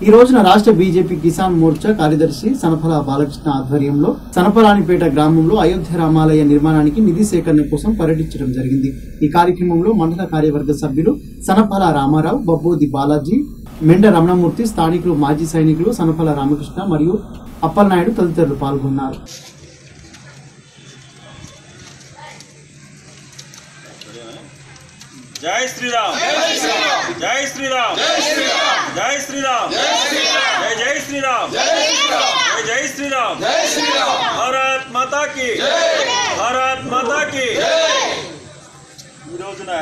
ఈ రోజున రాష్ట్ర బీజేపీ కిసాన్ మోర్చా కార్యదర్శి సనఫల బాలకృష్ణ ఆధ్వర్యంలో సనఫరానిపేట గ్రామంలో అయోధ్య రామాలయ నిర్మాణానికి నిధి సేకరణ కోసం పర్యటించడం జరిగింది ఈ కార్యక్రమంలో మండల కార్యవర్గ సభ్యులు సనఫల రామారావు బబ్బోది బాలాజీ మెండ రమణమూర్తి స్థానికులు మాజీ సైనికులు సనఫల రామకృష్ణ మరియు అప్పలనాయుడు తదితరులు పాల్గొన్నారు జై శ్రీరామ్ జై శ్రీరామ్ జై శ్రీరామ్ జై జై శ్రీరామ్ జై జై శ్రీరామ్ భారత్ మాతా కి భారత్ మాతా కి ఈ రోజున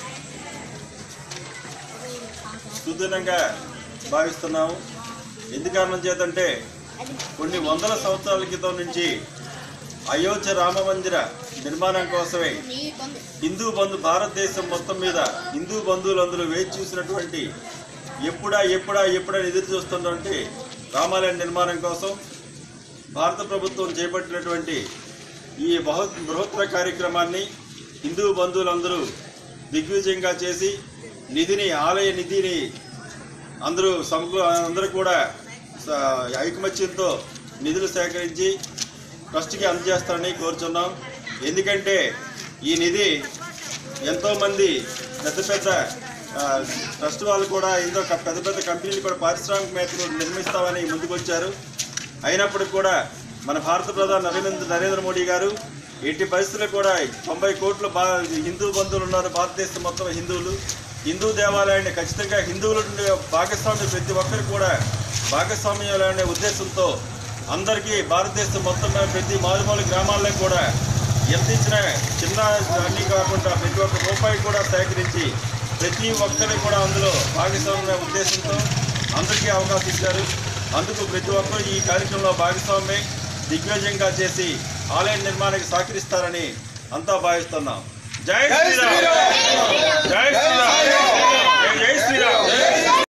సుదినంగా భావిస్తున్నాము ఎందుకు కారణం చేతంటే కొన్ని వందల సంవత్సరాల క్రితం నుంచి అయోధ్య రామ మందిర నిర్మాణం కోసమే హిందూ బంధు భారతదేశం మొత్తం మీద హిందూ బంధువులందరూ వేచి చూసినటువంటి ఎప్పుడా ఎప్పుడా ఎప్పుడా ఎదురు చూస్తున్నటువంటి రామాలయం నిర్మాణం కోసం భారత ప్రభుత్వం చేపట్టినటువంటి ఈ బహు బృహత్తర కార్యక్రమాన్ని హిందూ బంధువులందరూ దిగ్విజయంగా చేసి నిధిని ఆలయ నిధిని అందరూ సమకూ అందరూ కూడా స- ఐకమత్యంతో నిధులు సేకరించి ట్రస్ట్కి అందజేస్తారని కోరుచున్నాం ఎందుకంటే ఈ నిధి ఎంతోమంది పెద్ద పెద్ద ఆ, ట్రస్ట్ వాళ్ళు కూడా ఎంతో క- పెద్ద పెద్ద కంపెనీలు కూడా పారిశ్రామికవేత్తలు నిర్మిస్తామని ముందుకొచ్చారు అయినప్పటికీ కూడా మన భారత ప్రధాని నరేంద్ర నరేంద్ర మోడీ గారు ఎట్టి పరిస్థితుల్లో కూడా తొంభై కోట్ల భా హిందూ బంధువులు ఉన్నారు భారతదేశం మొత్తం హిందువులు హిందూ దేవాలయాన్ని ఖచ్చితంగా హిందువుల నుండి భాగస్వామ్యం ప్రతి ఒక్కరు కూడా భాగస్వామ్యం అనే ఉద్దేశంతో అందరికీ భారతదేశం మొత్తం మీద ప్రతి మారుమూల గ్రామాల్లో కూడా ఎంత ఇచ్చినా చిన్న అన్ని కాకుండా ప్రతి ఒక్క రూపాయి కూడా సేకరించి ప్రతి ఒక్కరికి కూడా అందులో భాగస్వామ్య ఉద్దేశంతో అందరికీ అవకాశం ఇచ్చారు అందుకు ప్రతి ఒక్కరు ఈ కార్యక్రమంలో భాగస్వామ్యం దిగ్విజయంగా చేసి ఆలయ నిర్మాణానికి సహకరిస్తారని అంతా భావిస్తున్నాం జై శ్రీరామ్ జై శ్రీరామ్ జై జై శ్రీరామ్